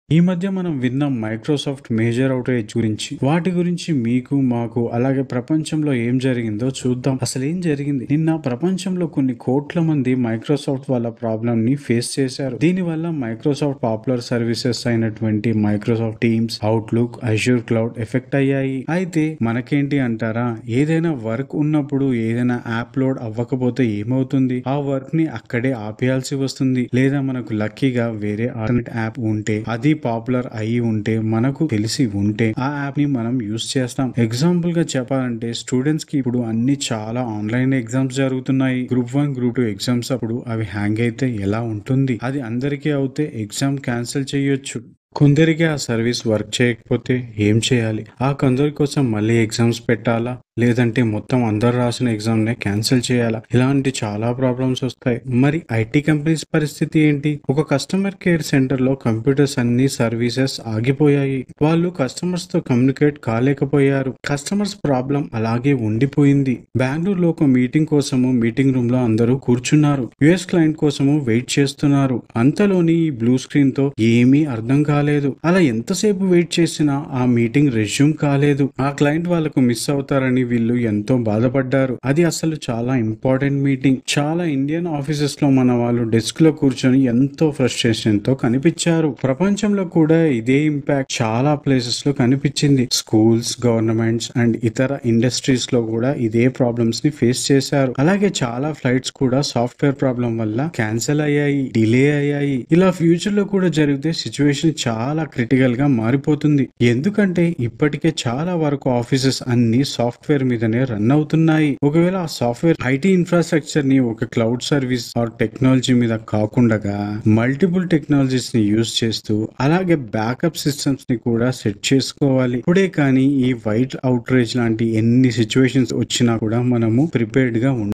ఈ మధ్య మనం విన్నాం మైక్రోసాఫ్ట్ మేజర్ అవుటేజ్ గురించి వాటి గురించి మీకు మాకు అలాగే ప్రపంచంలో ఏం జరిగిందో చూద్దాం అసలు ఏం జరిగింది నిన్న ప్రపంచంలో కొన్ని కోట్ల మంది మైక్రోసాఫ్ట్ వాళ్ళ ప్రాబ్లం ని ఫేస్ చేశారు దీనివల్ల మైక్రోసాఫ్ట్ పాపులర్ సర్వీసెస్ అయినటువంటి Microsoft Teams Outlook Azure cloud effect అయ్యాయి అయితే మనకేంటి అంటారా ఏదైనా వర్క్ ఉన్నప్పుడు ఏదైనా యాప్ లోడ్ అవ్వకపోతే ఏమవుతుంది ఆ వర్క్ ని అక్కడే ఆపేయాల్సి వస్తుంది లేదా మనకు లక్కీగా వేరే ఆల్టర్నేట్ యాప్ ఉంటే అది పాపులర్ అయి ఉంటే మనకు తెలిసి ఉంటే ఆ యాప్ ని మనం యూస్ చేస్తాం ఎగ్జాంపుల్ గా చెప్పాలంటే స్టూడెంట్స్ కి ఇప్పుడు అన్ని చాలా ఆన్లైన్ ఎగ్జామ్స్ జరుగుతున్నాయి group one group two exams అప్పుడు అవి హ్యాంగ్ అయితే ఎలా ఉంటుంది అది అందరికీ అవుతే ఎగ్జామ్ క్యాన్సిల్ చేయొచ్చు కొందరికి ఆ సర్వీస్ వర్క్ చేయకపోతే ఏం చేయాలి ఆ కొందరి కోసం మళ్ళీ ఎగ్జామ్స్ పెట్టాలా లేదంటే మొత్తం అందరు రాసిన ఎగ్జామ్ నే క్యాన్సిల్ చేయాలా ఇలాంటి చాలా ప్రాబ్లమ్స్ వస్తాయి మరి ఐటీ కంపెనీస్ పరిస్థితి ఏంటి ఒక కస్టమర్ కేర్ సెంటర్ లో కంప్యూటర్స్ అన్ని సర్వీసెస్ ఆగిపోయాయి వాళ్ళు కస్టమర్స్ తో కమ్యూనికేట్ కాలేకపోయారు కస్టమర్స్ ప్రాబ్లం అలాగే ఉండిపోయింది బెంగళూరులో ఒక మీటింగ్ కోసము మీటింగ్ రూమ్ లో అందరూ కూర్చున్నారు యుఎస్ క్లయింట్ కోసము వెయిట్ చేస్తున్నారు అంతలోని ఈ బ్లూ స్క్రీన్ తో ఏమీ అర్థం కాలేదు అలా ఎంతసేపు వెయిట్ చేసినా ఆ మీటింగ్ రెజ్యూమ్ కాలేదు ఆ క్లయింట్ వాళ్ళకు మిస్ అవుతారని వీళ్ళు ఎంతో బాధపడ్డారు అది అసలు చాలా ఇంపార్టెంట్ మీటింగ్ చాలా ఇండియన్ ఆఫీసెస్ లో మన వాళ్ళు డెస్క్ లో కూర్చొని ఎంతో ఫ్రస్ట్రేషన్ తో కనిపించారు ప్రపంచంలో కూడా ఇదే ఇంపాక్ట్ చాలా ప్లేసెస్ లో కనిపించింది స్కూల్స్ గవర్నమెంట్స్ అండ్ ఇతర ఇండస్ట్రీస్ లో కూడా ఇదే ప్రాబ్లమ్స్ ని ఫేస్ చేశారు అలాగే చాలా ఫ్లైట్స్ కూడా సాఫ్ట్వేర్ ప్రాబ్లం వల్ల క్యాన్సిల్ అయ్యాయి డిలే అయ్యాయి ఇలా ఫ్యూచర్ లో కూడా జరిగితే సిచ్యువేషన్ చాలా క్రిటికల్ గా మారిపోతుంది ఎందుకంటే ఇప్పటికే చాలా వరకు ఆఫీసెస్ అన్ని సాఫ్ట్వేర్ మీదనే రన్ అవుతున్నాయి ఒకవేళ ఆ సాఫ్ట్వేర్ ఐటీ ఇన్ఫ్రాస్ట్రక్చర్ ని ఒక క్లౌడ్ సర్వీస్ ఆర్ టెక్నాలజీ మీద కాకుండా మల్టిపుల్ టెక్నాలజీస్ ని యూజ్ చేస్తూ అలాగే బ్యాకప్ సిస్టమ్స్ ని కూడా సెట్ చేసుకోవాలి ఇప్పుడే కానీ ఈ వైట్ అవుట్రేజ్ లాంటి ఎన్ని సిచ్యువేషన్స్ వచ్చినా కూడా మనము ప్రిపేర్డ్ గా ఉండాలి